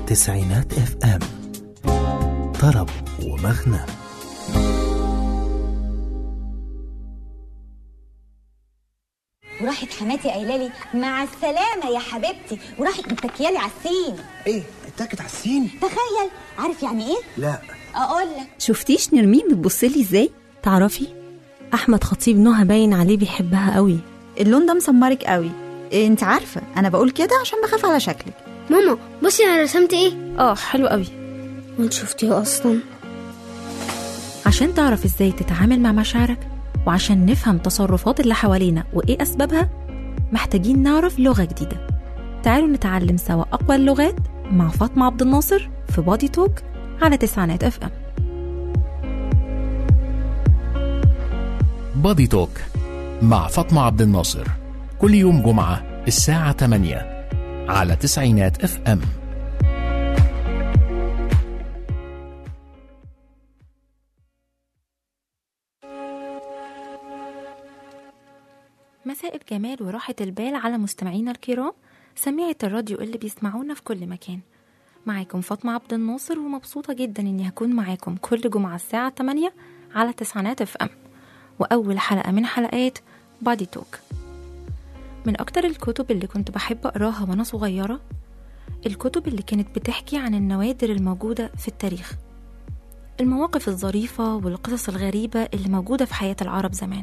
تسعينات اف ام طرب ومغنى وراحت حماتي قايله لي مع السلامه يا حبيبتي وراحت متكيالي على السين ايه اتاكد على السين تخيل عارف يعني ايه لا اقول لك شفتيش نرمين بتبصلي ازاي تعرفي احمد خطيب نهى باين عليه بيحبها قوي اللون ده مسمرك قوي إيه انت عارفه انا بقول كده عشان بخاف على شكلك ماما بصي انا رسمت ايه اه حلو قوي وانت شفتيه اصلا عشان تعرف ازاي تتعامل مع مشاعرك وعشان نفهم تصرفات اللي حوالينا وايه اسبابها محتاجين نعرف لغه جديده تعالوا نتعلم سوا اقوى اللغات مع فاطمه عبد الناصر في بادي توك على تسعينات اف ام بادي توك مع فاطمة عبد الناصر كل يوم جمعة الساعة 8 على تسعينات اف ام مساء الجمال وراحة البال على مستمعينا الكرام سميعة الراديو اللي بيسمعونا في كل مكان معاكم فاطمة عبد الناصر ومبسوطة جدا اني هكون معاكم كل جمعة الساعة 8 على تسعينات اف ام وأول حلقة من حلقات بادي توك من أكتر الكتب اللي كنت بحب أقراها وأنا صغيرة الكتب اللي كانت بتحكي عن النوادر الموجودة في التاريخ المواقف الظريفة والقصص الغريبة اللي موجودة في حياة العرب زمان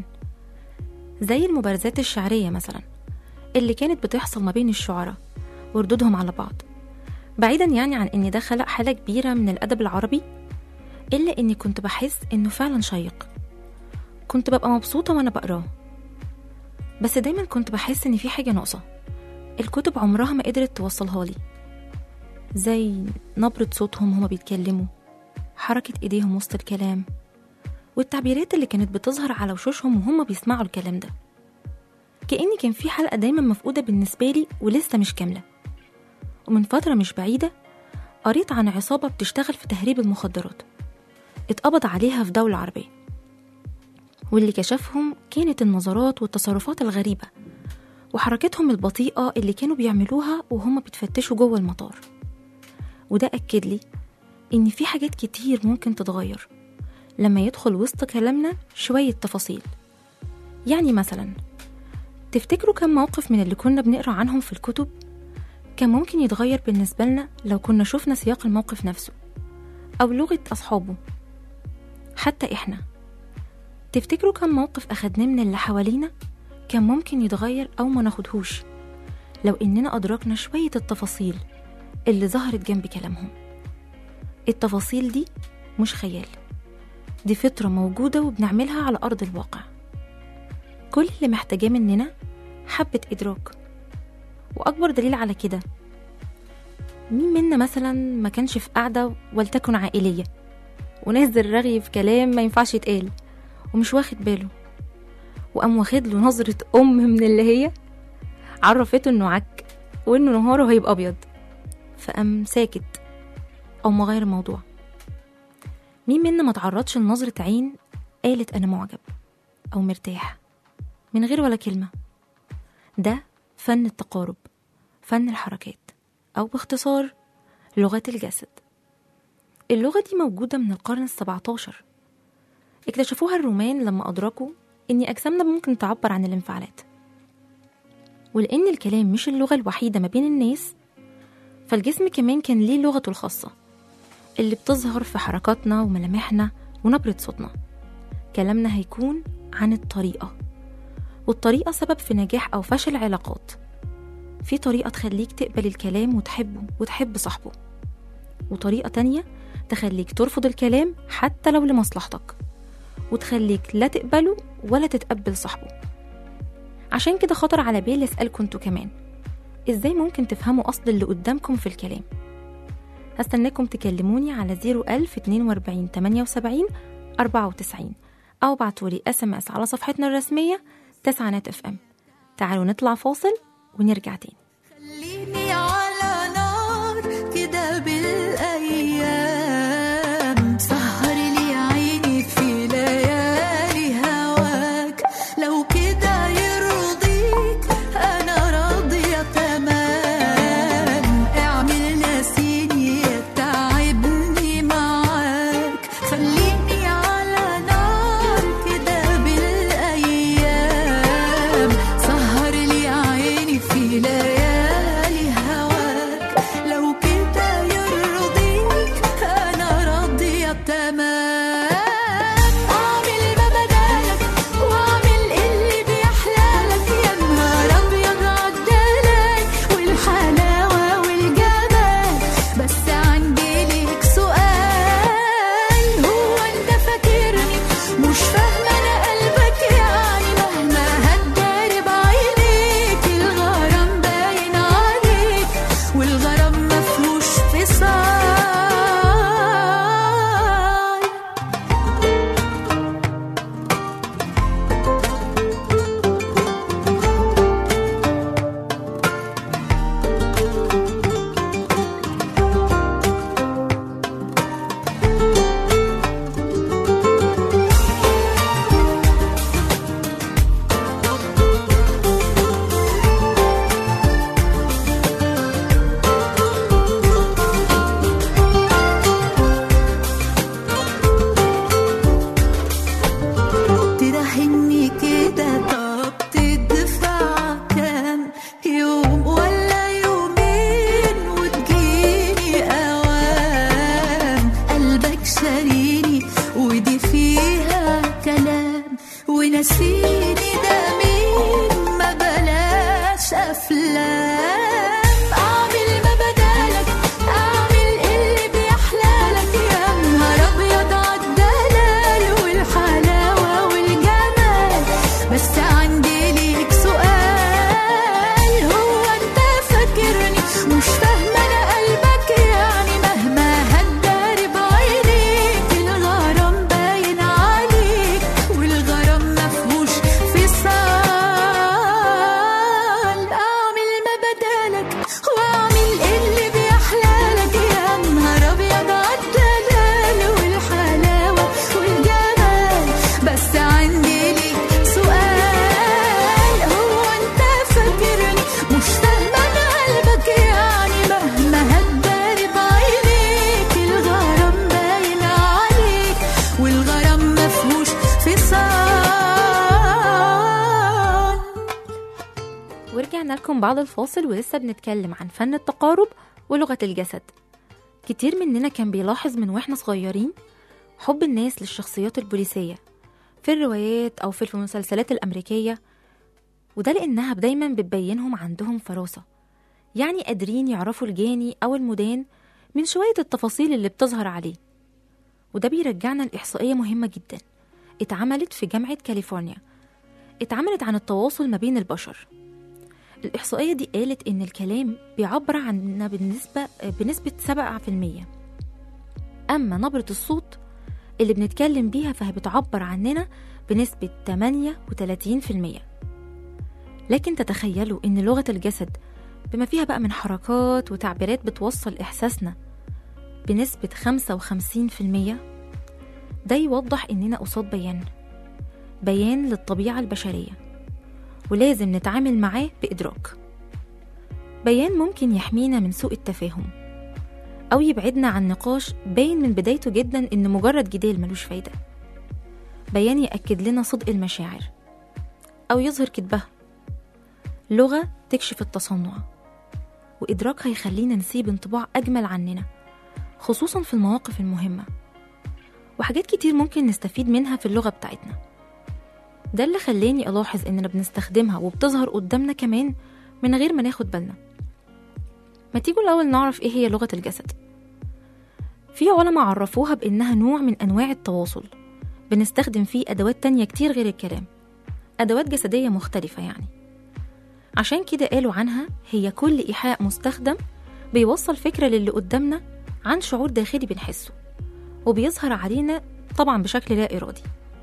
زي المبارزات الشعرية مثلا اللي كانت بتحصل ما بين الشعراء وردودهم على بعض بعيدا يعني عن ان ده خلق حالة كبيرة من الأدب العربي إلا إني كنت بحس إنه فعلا شيق كنت ببقى مبسوطة وأنا بقراه بس دايما كنت بحس إن في حاجة ناقصة الكتب عمرها ما قدرت توصلها لي زي نبرة صوتهم هما بيتكلموا حركة إيديهم وسط الكلام والتعبيرات اللي كانت بتظهر على وشوشهم وهم بيسمعوا الكلام ده كأني كان في حلقة دايما مفقودة بالنسبة لي ولسه مش كاملة ومن فترة مش بعيدة قريت عن عصابة بتشتغل في تهريب المخدرات اتقبض عليها في دولة عربية واللي كشفهم كانت النظرات والتصرفات الغريبة وحركتهم البطيئة اللي كانوا بيعملوها وهم بيتفتشوا جوه المطار وده أكد لي إن في حاجات كتير ممكن تتغير لما يدخل وسط كلامنا شوية تفاصيل يعني مثلا تفتكروا كم موقف من اللي كنا بنقرأ عنهم في الكتب كان ممكن يتغير بالنسبة لنا لو كنا شفنا سياق الموقف نفسه أو لغة أصحابه حتى إحنا تفتكروا كم موقف أخدناه من اللي حوالينا كان ممكن يتغير أو ما ناخدهوش لو إننا أدركنا شوية التفاصيل اللي ظهرت جنب كلامهم التفاصيل دي مش خيال دي فطرة موجودة وبنعملها على أرض الواقع كل اللي محتاجاه مننا حبة إدراك وأكبر دليل على كده مين منا مثلا ما كانش في قعدة ولتكن عائلية ونازل رغي في كلام ما ينفعش يتقال ومش واخد باله وقام واخد له نظرة أم من اللي هي عرفته إنه عك وإنه نهاره هيبقى أبيض فقام ساكت أو مغير الموضوع مين منا ما تعرضش لنظرة عين قالت أنا معجب أو مرتاح من غير ولا كلمة ده فن التقارب فن الحركات أو باختصار لغة الجسد اللغة دي موجودة من القرن السبعتاشر اكتشفوها الرومان لما أدركوا إن أجسامنا ممكن تعبر عن الانفعالات ولأن الكلام مش اللغة الوحيدة ما بين الناس فالجسم كمان كان ليه لغته الخاصة اللي بتظهر في حركاتنا وملامحنا ونبرة صوتنا كلامنا هيكون عن الطريقة والطريقة سبب في نجاح أو فشل علاقات في طريقة تخليك تقبل الكلام وتحبه وتحب صاحبه وطريقة تانية تخليك ترفض الكلام حتى لو لمصلحتك وتخليك لا تقبله ولا تتقبل صاحبه عشان كده خطر على بالي أسألكم انتوا كمان ازاي ممكن تفهموا أصل اللي قدامكم في الكلام هستناكم تكلموني على 01000 42 78 94 أو ابعتولي اس ام اس على صفحتنا الرسمية تسعة اف ام تعالوا نطلع فاصل ونرجع تاني خليني على نار كده بالأيام سهر لي عيني في ليالي هواك لو كده يرضيك أنا راضية تمام اعمل ناسيني مش فاهمة أنا قلبك يعني مهما هتداري بعينيك الغرام باين عليك والغرام مفهوش فصال أعمل ما بدالك وأعمل اللي بيحلالك يا نهار أبيض عالدلال والحلاوة والجمال بس عندي ليك سؤال هو أنت فاكرني مش فاهمة أنا قلبك يعني مهما هتداري بعينيك الغرام باين عليك والغرام مفهوش فصال ورجعنا لكم بعد الفاصل ولسه بنتكلم عن فن التقارب ولغة الجسد كتير مننا كان بيلاحظ من واحنا صغيرين حب الناس للشخصيات البوليسية في الروايات أو في المسلسلات الأمريكية وده لأنها دايما بتبينهم عندهم فراسة يعني قادرين يعرفوا الجاني أو المدان من شوية التفاصيل اللي بتظهر عليه وده بيرجعنا لإحصائية مهمة جدا اتعملت في جامعة كاليفورنيا اتعملت عن التواصل ما بين البشر الإحصائية دي قالت إن الكلام بيعبر عننا بالنسبة بنسبة 7% أما نبرة الصوت اللي بنتكلم بيها فهي بتعبر عننا بنسبة 38% لكن تتخيلوا إن لغة الجسد بما فيها بقى من حركات وتعبيرات بتوصل إحساسنا بنسبة 55% ده يوضح إننا قصاد بيان بيان للطبيعة البشرية ولازم نتعامل معاه بإدراك بيان ممكن يحمينا من سوء التفاهم أو يبعدنا عن نقاش باين من بدايته جدا إن مجرد جدال ملوش فايدة بيان يأكد لنا صدق المشاعر أو يظهر كذبها لغة تكشف التصنع وإدراك هيخلينا نسيب انطباع أجمل عننا خصوصا في المواقف المهمة وحاجات كتير ممكن نستفيد منها في اللغة بتاعتنا ده اللي خلاني ألاحظ إننا بنستخدمها وبتظهر قدامنا كمان من غير ما ناخد بالنا ما تيجوا الأول نعرف إيه هي لغة الجسد في علماء عرفوها بإنها نوع من أنواع التواصل بنستخدم فيه أدوات تانية كتير غير الكلام أدوات جسدية مختلفة يعني عشان كده قالوا عنها هي كل إيحاء مستخدم بيوصل فكرة للي قدامنا عن شعور داخلي بنحسه وبيظهر علينا طبعا بشكل لا إرادي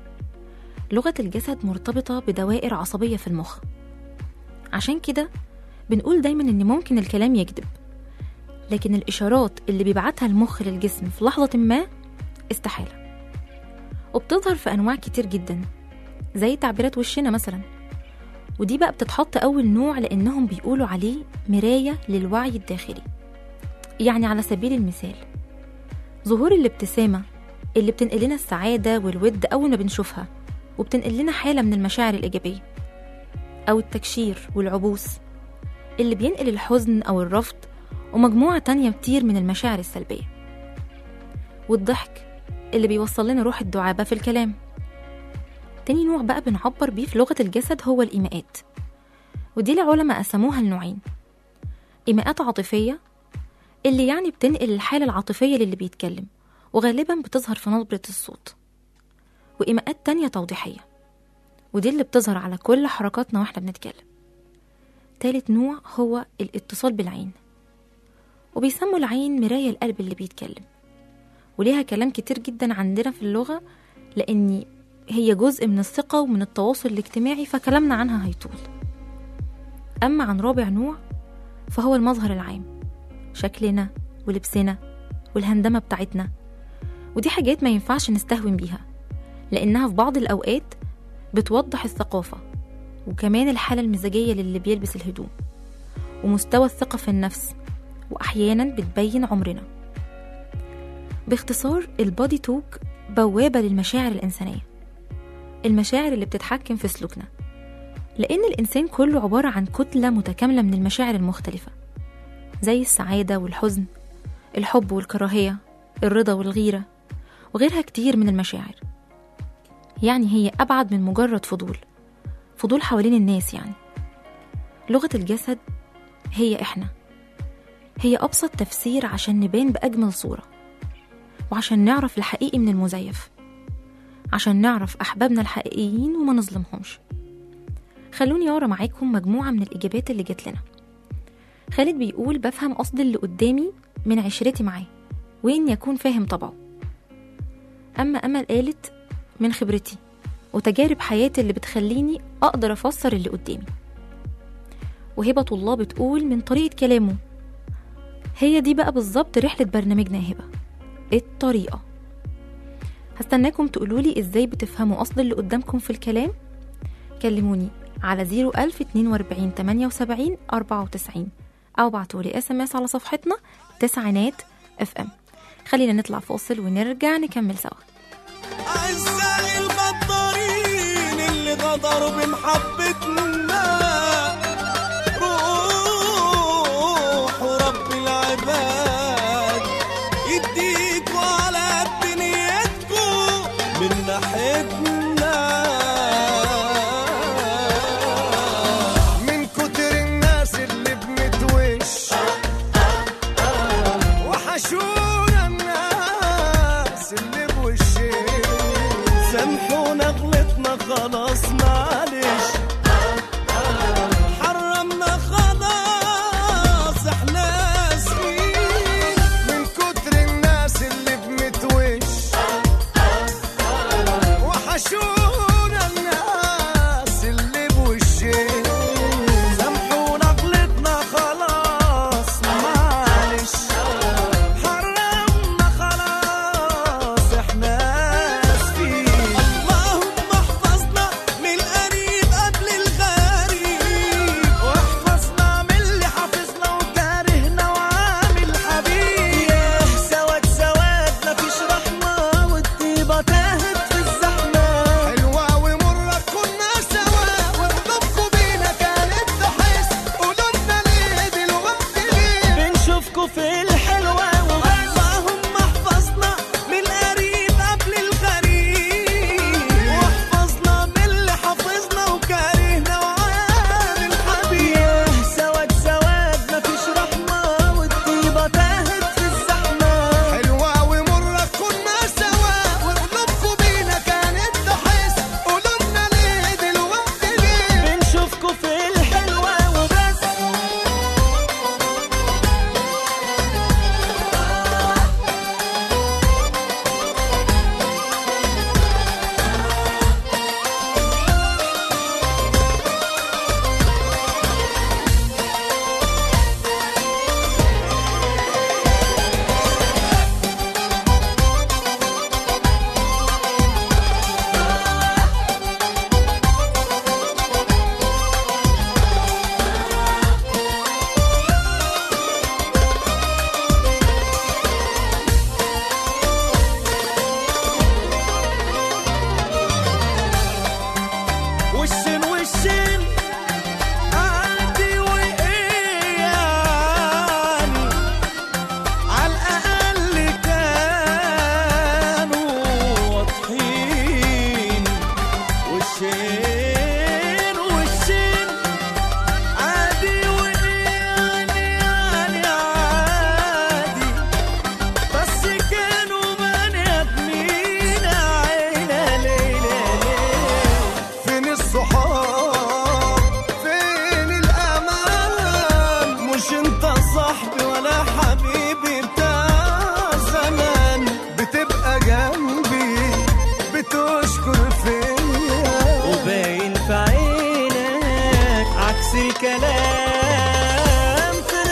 لغة الجسد مرتبطة بدوائر عصبية في المخ عشان كده بنقول دايما إن ممكن الكلام يكذب لكن الإشارات اللي بيبعتها المخ للجسم في لحظة ما استحالة وبتظهر في أنواع كتير جدا زي تعبيرات وشنا مثلا ودي بقى بتتحط أول نوع لأنهم بيقولوا عليه مراية للوعي الداخلي يعني على سبيل المثال ظهور الابتسامة اللي بتنقل لنا السعادة والود أول ما بنشوفها وبتنقل لنا حالة من المشاعر الإيجابية أو التكشير والعبوس اللي بينقل الحزن أو الرفض ومجموعة تانية كتير من المشاعر السلبية والضحك اللي بيوصل لنا روح الدعابة في الكلام تاني نوع بقى بنعبر بيه في لغة الجسد هو الإيماءات ودي العلماء قسموها لنوعين إيماءات عاطفية اللي يعني بتنقل الحالة العاطفية للي بيتكلم وغالبا بتظهر في نبرة الصوت وإيماءات تانية توضيحية ودي اللي بتظهر على كل حركاتنا واحنا بنتكلم تالت نوع هو الاتصال بالعين وبيسموا العين مراية القلب اللي بيتكلم وليها كلام كتير جدا عندنا في اللغة لأن هي جزء من الثقة ومن التواصل الاجتماعي فكلامنا عنها هيطول أما عن رابع نوع فهو المظهر العام شكلنا ولبسنا والهندمة بتاعتنا ودي حاجات ما ينفعش نستهون بيها لأنها في بعض الأوقات بتوضح الثقافة وكمان الحالة المزاجية للي بيلبس الهدوم ومستوى الثقة في النفس وأحيانا بتبين عمرنا باختصار البادي توك بوابة للمشاعر الإنسانية المشاعر اللي بتتحكم في سلوكنا لأن الإنسان كله عبارة عن كتلة متكاملة من المشاعر المختلفة زي السعادة والحزن الحب والكراهية الرضا والغيرة وغيرها كتير من المشاعر يعني هي أبعد من مجرد فضول فضول حوالين الناس يعني لغة الجسد هي إحنا هي أبسط تفسير عشان نبان بأجمل صورة وعشان نعرف الحقيقي من المزيف عشان نعرف أحبابنا الحقيقيين وما نظلمهمش خلوني أقرأ معاكم مجموعة من الإجابات اللي جات لنا خالد بيقول بفهم قصد اللي قدامي من عشرتي معاه وإني أكون فاهم طبعه أما أمل قالت من خبرتي وتجارب حياتي اللي بتخليني أقدر أفسر اللي قدامي وهبة الله بتقول من طريقة كلامه هي دي بقى بالظبط رحلة برنامجنا يا هبة الطريقة هستناكم تقولولي ازاي بتفهموا قصد اللي قدامكم في الكلام كلموني على 01042 78 94 أو بعتولي اس ام اس على صفحتنا تسعينات اف ام خلينا نطلع فاصل ونرجع نكمل سوا أعزائي الغدارين اللي غدروا بمحبتنا روحوا رب العباد يديكوا على دنيتكوا من ناحيتنا من كتر الناس اللي بنتوش وحشونا الناس اللي بوشين سامحونا غلطنا خلاص معلش حرمنا خلاص احنا اسفين من كتر الناس اللي بنتوش وحشونا الناس اللي بوشين سامحونا غلطنا خلاص معلش حرمنا خلاص احنا اسفين اللهم احفظنا من القريب قبل الغريب واحفظنا من اللي حافظنا وكارهنا وعامل حبيب ياه سواد سواد مفيش رحمة والطيبة تاهت في الزحمة حلوة ومرة كنا سوا وقلوبكوا بينا كانت تحس قولوا لنا ليه دلوقتي ليه بنشوفكوا في الحلوة اللهم احفظنا من القريب قبل الغريب واحفظنا من اللي حافظنا وكارهنا وعامل حبيب ياه سواد سواد مفيش رحمة والطيبة تاهت في الزحمة حلوة ومرة كنا سوا وقلوبكوا بينا كانت تحس قولوا لنا ليه دلوقتي ليه بنشوفكوا في الحلوة وبس والشين والشين عادي وايه يعني على الاقل كانوا واضحين والشين والشين عادي وايه يعني يعني عادي بس كانوا بني ادمين عينا ليلة فين الصحاب فين الامان مش انت صاحبي ولا حبيبي بتاع زمان بتبقى جنبي بتشكر فيا وباين في عينك عكس الكلام فين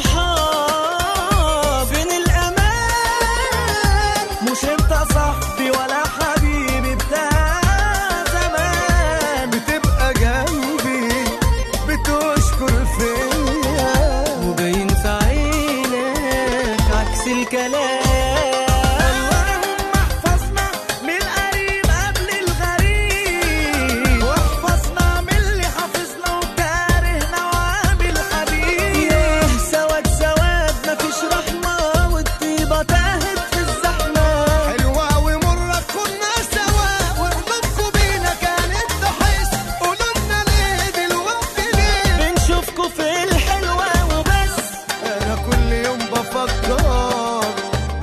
الصحاب فين الامان مش انت صاحبي ولا حبيبي بتاع زمان بتبقى جنبي بتشكر فيا وباين في عينك عكس الكلام اللهم احفظنا من القريب قبل الغريب واحفظنا من اللي حافظنا وكارهنا وعامل حبيب ياه سواد سواد مفيش رحمة والطيبة تاهت في الزحمة حلوة ومرة كنا سوا وقلوبكوا بينا كانت تحس قولوا لنا ليه دلوقتي ليه بنشوفكوا في الحلوة وبس أنا كل يوم بفكر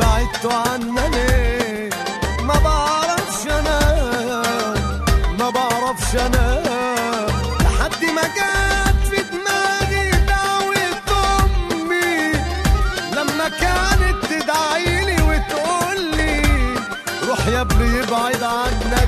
ابعد عنك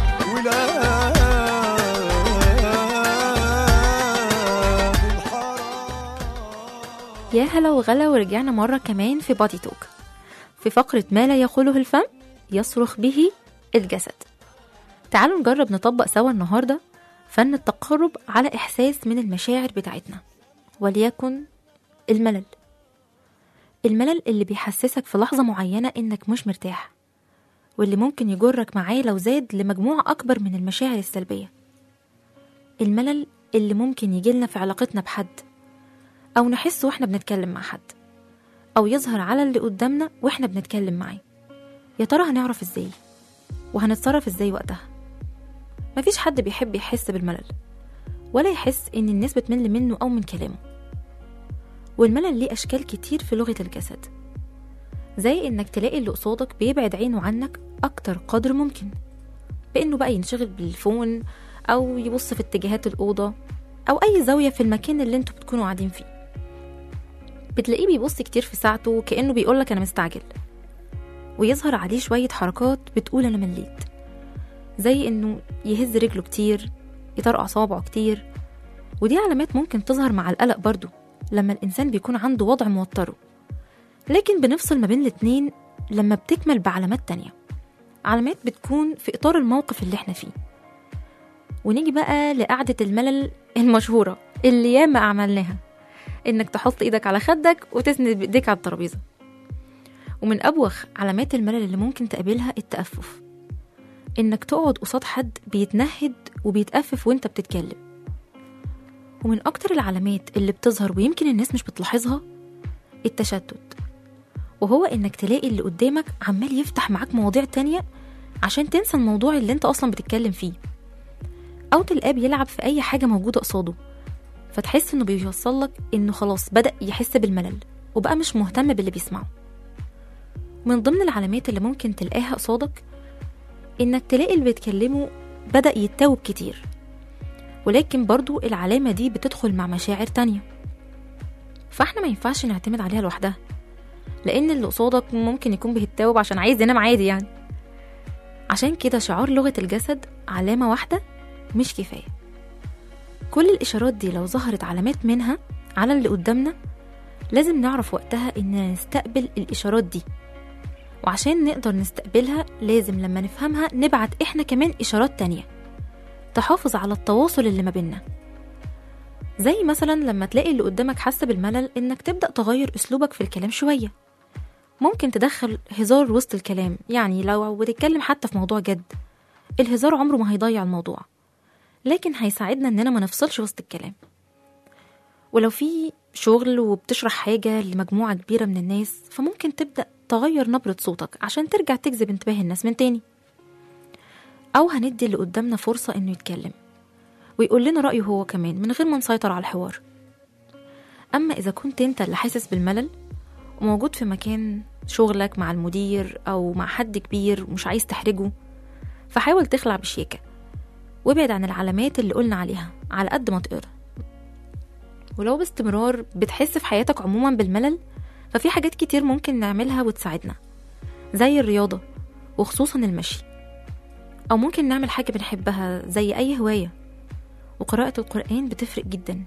ولاد الحرام يا هلا وغلا ورجعنا مرة كمان في بادي توك في فقرة ما لا يقوله الفم يصرخ به الجسد تعالوا نجرب نطبق سوا النهاردة فن التقرب على إحساس من المشاعر بتاعتنا وليكن الملل الملل اللي بيحسسك في لحظة معينة إنك مش مرتاح واللي ممكن يجرك معاه لو زاد لمجموعة أكبر من المشاعر السلبية الملل اللي ممكن يجيلنا في علاقتنا بحد أو نحس وإحنا بنتكلم مع حد أو يظهر على اللي قدامنا وإحنا بنتكلم معاه يا ترى هنعرف إزاي وهنتصرف إزاي وقتها مفيش حد بيحب يحس بالملل ولا يحس إن الناس بتمل منه أو من كلامه والملل ليه أشكال كتير في لغة الجسد زي إنك تلاقي اللي قصادك بيبعد عينه عنك أكتر قدر ممكن بإنه بقى ينشغل بالفون أو يبص في اتجاهات الأوضة أو أي زاوية في المكان اللي انتوا بتكونوا قاعدين فيه بتلاقيه بيبص كتير في ساعته كأنه بيقولك أنا مستعجل ويظهر عليه شوية حركات بتقول أنا مليت زي إنه يهز رجله كتير يطرقع صوابعه كتير ودي علامات ممكن تظهر مع القلق برضو لما الإنسان بيكون عنده وضع موتره لكن بنفصل ما بين الاتنين لما بتكمل بعلامات تانية علامات بتكون في إطار الموقف اللي احنا فيه ونيجي بقى لقعدة الملل المشهورة اللي ياما عملناها إنك تحط إيدك على خدك وتسند بإيديك على الترابيزة ومن أبوخ علامات الملل اللي ممكن تقابلها التأفف إنك تقعد قصاد حد بيتنهد وبيتأفف وإنت بتتكلم ومن أكتر العلامات اللي بتظهر ويمكن الناس مش بتلاحظها التشتت وهو إنك تلاقي اللي قدامك عمال يفتح معاك مواضيع تانية عشان تنسى الموضوع اللي انت أصلا بتتكلم فيه أو تلقاه بيلعب في أي حاجة موجودة قصاده فتحس إنه بيوصلك إنه خلاص بدأ يحس بالملل وبقى مش مهتم باللي بيسمعه من ضمن العلامات اللي ممكن تلاقيها قصادك إنك تلاقي اللي بيتكلمه بدأ يتوب كتير ولكن برضو العلامة دي بتدخل مع مشاعر تانية فاحنا ما ينفعش نعتمد عليها لوحدها لأن اللي قصادك ممكن يكون بيتوب عشان عايز ينام عادي يعني عشان كده شعار لغة الجسد علامة واحدة مش كفاية كل الإشارات دي لو ظهرت علامات منها على اللي قدامنا لازم نعرف وقتها إننا نستقبل الإشارات دي وعشان نقدر نستقبلها لازم لما نفهمها نبعت إحنا كمان إشارات تانية تحافظ على التواصل اللي ما بينا زي مثلا لما تلاقي اللي قدامك حس بالملل إنك تبدأ تغير أسلوبك في الكلام شوية ممكن تدخل هزار وسط الكلام يعني لو بتتكلم حتى في موضوع جد الهزار عمره ما هيضيع الموضوع لكن هيساعدنا اننا ما نفصلش وسط الكلام ولو في شغل وبتشرح حاجة لمجموعة كبيرة من الناس فممكن تبدأ تغير نبرة صوتك عشان ترجع تجذب انتباه الناس من تاني أو هندي اللي قدامنا فرصة إنه يتكلم ويقول لنا رأيه هو كمان من غير ما نسيطر على الحوار أما إذا كنت أنت اللي حاسس بالملل وموجود في مكان شغلك مع المدير أو مع حد كبير ومش عايز تحرجه فحاول تخلع بشياكة وابعد عن العلامات اللي قلنا عليها على قد ما تقدر ولو باستمرار بتحس في حياتك عموما بالملل ففي حاجات كتير ممكن نعملها وتساعدنا زي الرياضة وخصوصا المشي أو ممكن نعمل حاجة بنحبها زي أي هواية وقراءة القرآن بتفرق جدا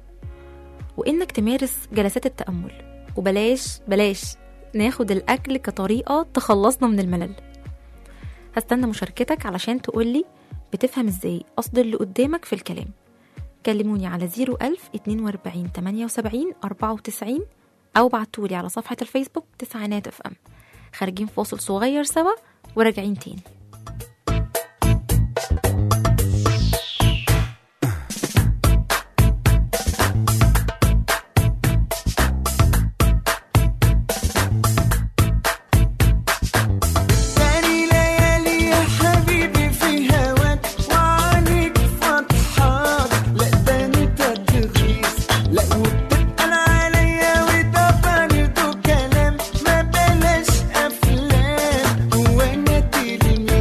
وإنك تمارس جلسات التأمل وبلاش بلاش ناخد الأكل كطريقة تخلصنا من الملل هستنى مشاركتك علشان تقولي بتفهم ازاي قصد اللي قدامك في الكلام كلموني على 01000 42 78 94 أو بعتولي على صفحة الفيسبوك تسعينات اف ام خارجين فاصل صغير سوا وراجعين تاني تاني ليالي يا حبيبي في هواك وعينيك فتحات لا ده انت تغيظ لا وبتتقل عليا وده برضه كلام ما بلاش افلام وانا تلميذ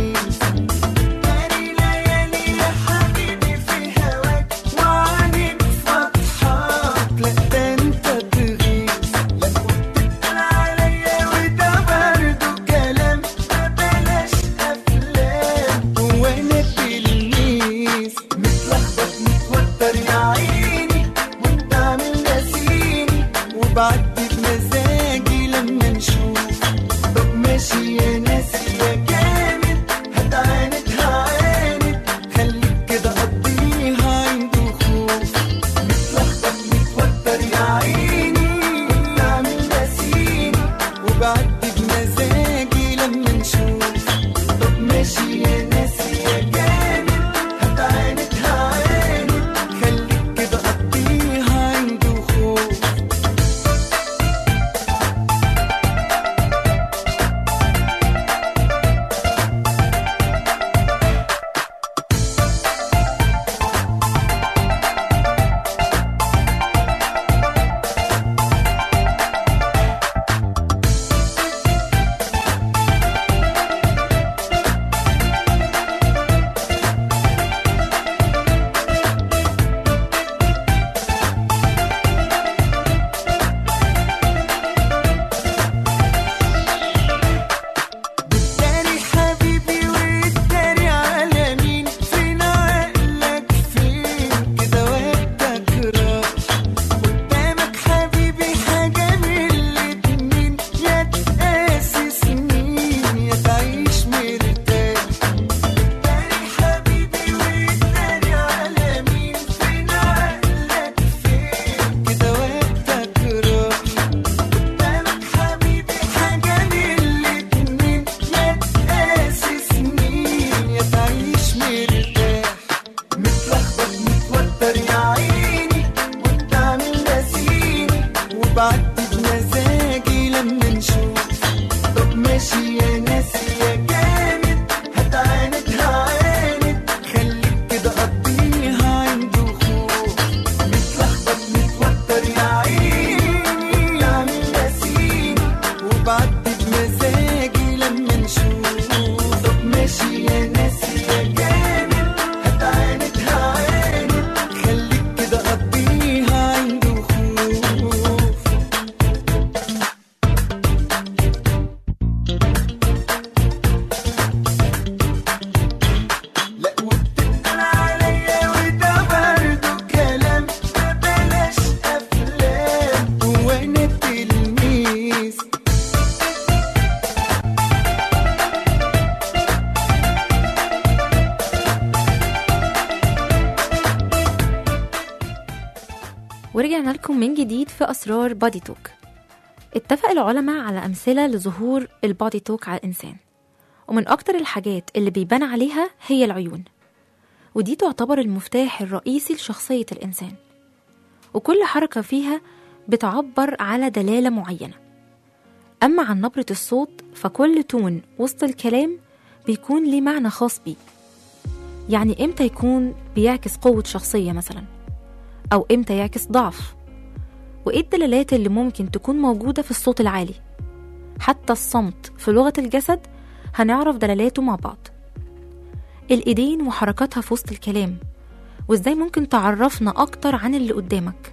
ورجعنا لكم من جديد في أسرار بادي توك اتفق العلماء على أمثلة لظهور البادي توك على الإنسان ومن أكتر الحاجات اللي بيبان عليها هي العيون ودي تعتبر المفتاح الرئيسي لشخصية الإنسان وكل حركة فيها بتعبر على دلالة معينة أما عن نبرة الصوت فكل تون وسط الكلام بيكون ليه معنى خاص بيه يعني إمتى يكون بيعكس قوة شخصية مثلا أو إمتى يعكس ضعف وإيه الدلالات اللي ممكن تكون موجودة في الصوت العالي حتى الصمت في لغة الجسد هنعرف دلالاته مع بعض الإيدين وحركاتها في وسط الكلام وإزاي ممكن تعرفنا أكتر عن اللي قدامك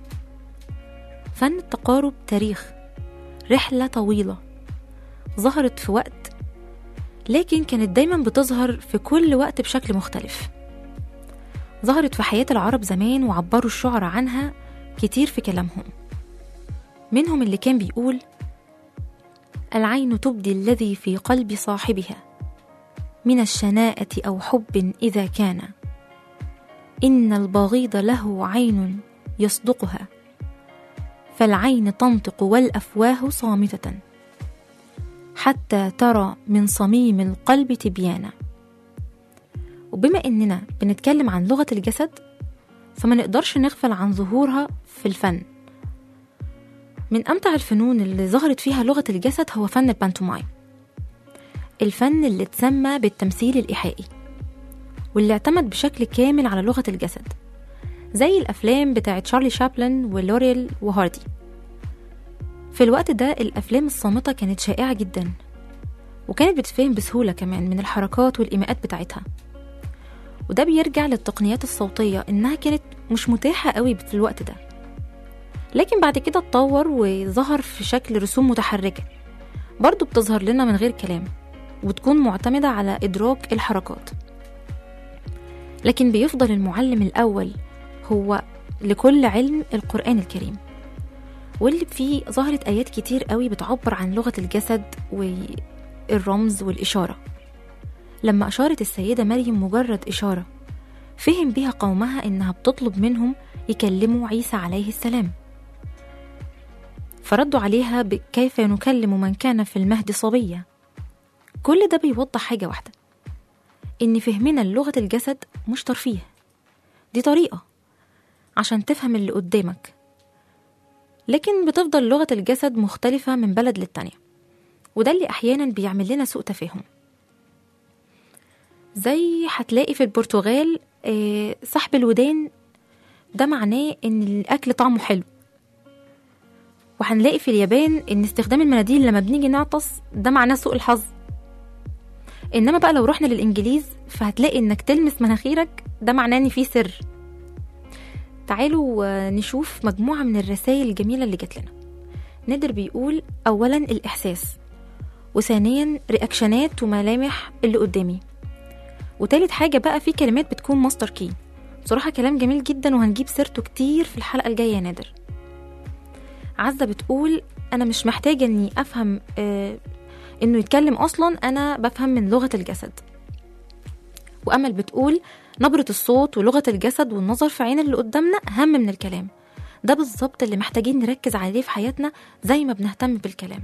فن التقارب تاريخ رحلة طويلة ظهرت في وقت لكن كانت دايما بتظهر في كل وقت بشكل مختلف ظهرت في حياة العرب زمان وعبروا الشعراء عنها كتير في كلامهم منهم اللي كان بيقول العين تبدي الذي في قلب صاحبها من الشناءة أو حب إذا كان إن البغيض له عين يصدقها فالعين تنطق والأفواه صامتة حتى ترى من صميم القلب تبيانا وبما إننا بنتكلم عن لغة الجسد فما نقدرش نغفل عن ظهورها في الفن من أمتع الفنون اللي ظهرت فيها لغة الجسد هو فن البانتومايم الفن اللي اتسمى بالتمثيل الإيحائي واللي اعتمد بشكل كامل على لغة الجسد زي الأفلام بتاعت تشارلي شابلن ولوريل وهاردي في الوقت ده الأفلام الصامتة كانت شائعة جدا وكانت بتفهم بسهولة كمان من الحركات والإيماءات بتاعتها وده بيرجع للتقنيات الصوتية إنها كانت مش متاحة قوي في الوقت ده لكن بعد كده اتطور وظهر في شكل رسوم متحركة برضو بتظهر لنا من غير كلام وتكون معتمدة على إدراك الحركات لكن بيفضل المعلم الأول هو لكل علم القرآن الكريم واللي فيه ظهرت آيات كتير قوي بتعبر عن لغة الجسد والرمز والإشارة لما أشارت السيدة مريم مجرد إشارة فهم بها قومها إنها بتطلب منهم يكلموا عيسى عليه السلام فردوا عليها بكيف نكلم من كان في المهد صبيا كل ده بيوضح حاجة واحدة إن فهمنا للغة الجسد مش ترفيه دي طريقة عشان تفهم اللي قدامك لكن بتفضل لغة الجسد مختلفة من بلد للتانية وده اللي أحيانا بيعمل لنا سوء تفاهم زي هتلاقي في البرتغال آه، سحب الودان ده معناه ان الاكل طعمه حلو وهنلاقي في اليابان ان استخدام المناديل لما بنيجي نعطس ده معناه سوء الحظ انما بقى لو رحنا للانجليز فهتلاقي انك تلمس مناخيرك ده معناه ان في سر تعالوا آه، نشوف مجموعة من الرسائل الجميلة اللي جات لنا نادر بيقول أولا الإحساس وثانيا رياكشنات وملامح اللي قدامي وتالت حاجة بقى في كلمات بتكون ماستر كي بصراحة كلام جميل جدا وهنجيب سيرته كتير في الحلقة الجاية يا نادر عزة بتقول أنا مش محتاجة إني أفهم آه إنه يتكلم أصلا أنا بفهم من لغة الجسد وأمل بتقول نبرة الصوت ولغة الجسد والنظر في عين اللي قدامنا أهم من الكلام ده بالظبط اللي محتاجين نركز عليه في حياتنا زي ما بنهتم بالكلام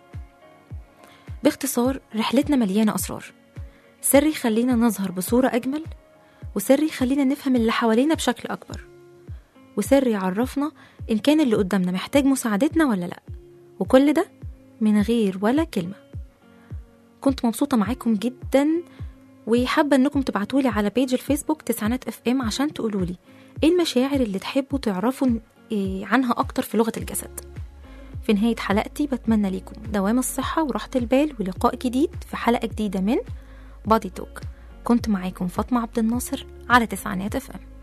باختصار رحلتنا مليانة أسرار سر يخلينا نظهر بصورة أجمل وسر يخلينا نفهم اللي حوالينا بشكل أكبر وسر يعرفنا إن كان اللي قدامنا محتاج مساعدتنا ولا لأ وكل ده من غير ولا كلمة كنت مبسوطة معاكم جدا وحابة انكم تبعتولي على بيج الفيسبوك تسعينات اف ام عشان تقولولي ايه المشاعر اللي تحبوا تعرفوا إيه عنها اكتر في لغة الجسد في نهاية حلقتي بتمنى ليكم دوام الصحة وراحة البال ولقاء جديد في حلقة جديدة من بادي توك كنت معاكم فاطمة عبد الناصر على تسعينات اف ام